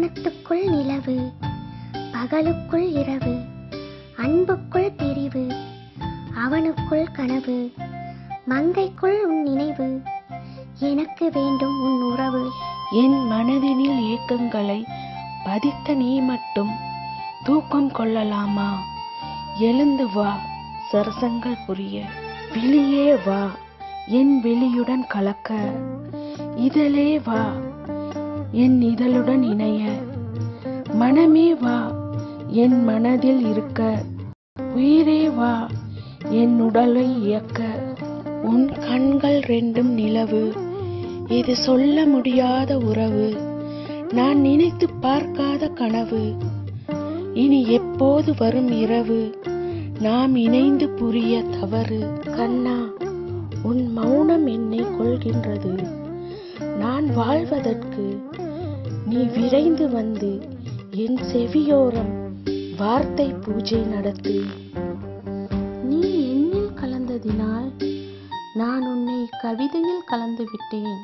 வானத்துக்குள் நிலவு பகலுக்குள் இரவு அன்புக்குள் பிரிவு அவனுக்குள் கனவு மங்கைக்குள் உன் நினைவு எனக்கு வேண்டும் உன் உறவு என் மனதினில் ஏக்கங்களை பதித்த நீ மட்டும் தூக்கம் கொள்ளலாமா எழுந்து வா சரசங்கள் புரிய விழியே வா என் விழியுடன் கலக்க இதழே வா என் இதழுடன் இணைய மனமே வா என் மனதில் இருக்க உயிரே வா என் உடலை இயக்க உன் கண்கள் ரெண்டும் நிலவு இது சொல்ல முடியாத உறவு நான் நினைத்து பார்க்காத கனவு இனி எப்போது வரும் இரவு நாம் இணைந்து புரிய தவறு கண்ணா உன் மௌனம் என்னை கொள்கின்றது நான் வாழ்வதற்கு நீ விரைந்து வந்து என் செவியோரம் வார்த்தை பூஜை நடத்து நீ என்னில் கலந்ததினால் நான் உன்னை கவிதையில் கலந்து விட்டேன்